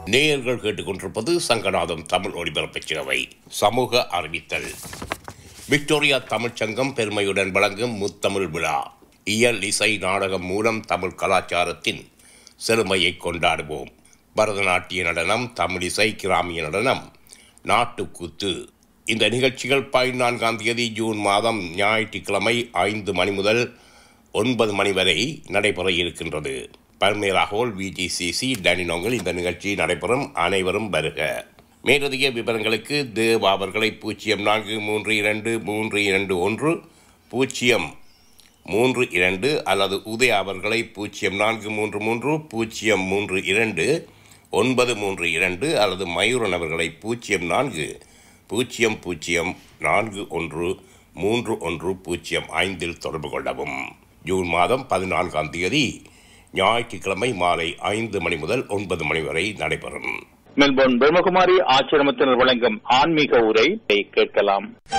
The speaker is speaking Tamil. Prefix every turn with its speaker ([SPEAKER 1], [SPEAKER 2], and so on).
[SPEAKER 1] நேயர்கள் கேட்டுக்கொண்டிருப்பது சங்கநாதம் தமிழ் ஒளிபரப்பு சேவை சமூக அறிவித்தல் விக்டோரியா தமிழ்ச் சங்கம் பெருமையுடன் வழங்கும் முத்தமிழ் விழா இயல் இசை நாடகம் மூலம் தமிழ் கலாச்சாரத்தின் செழுமையை கொண்டாடுவோம் பரதநாட்டிய நடனம் தமிழிசை கிராமிய நடனம் நாட்டுக்கூத்து இந்த நிகழ்ச்சிகள் பதினான்காம் தேதி ஜூன் மாதம் ஞாயிற்றுக்கிழமை ஐந்து மணி முதல் ஒன்பது மணி வரை நடைபெற இருக்கின்றது பல்மேராகோல் விஜிசிசி டனினோங்கில் இந்த நிகழ்ச்சி நடைபெறும் அனைவரும் வருக மேலதிக விவரங்களுக்கு தேவ் அவர்களை பூஜ்ஜியம் நான்கு மூன்று இரண்டு மூன்று இரண்டு ஒன்று பூஜ்ஜியம் மூன்று இரண்டு அல்லது உதய அவர்களை பூஜ்ஜியம் நான்கு மூன்று மூன்று பூஜ்ஜியம் மூன்று இரண்டு ஒன்பது மூன்று இரண்டு அல்லது மயூரன் அவர்களை பூஜ்ஜியம் நான்கு பூஜ்ஜியம் பூஜ்ஜியம் நான்கு ஒன்று மூன்று ஒன்று பூஜ்ஜியம் ஐந்தில் தொடர்பு கொள்ளவும் ஜூன் மாதம் பதினான்காம் தேதி ஞாயிற்றுக்கிழமை மாலை ஐந்து மணி முதல் ஒன்பது மணி வரை நடைபெறும்
[SPEAKER 2] மெல்போர்ன் பிரம்மகுமாரி ஆசிரமத்தினர் வழங்கும் ஆன்மீக உரை கேட்கலாம்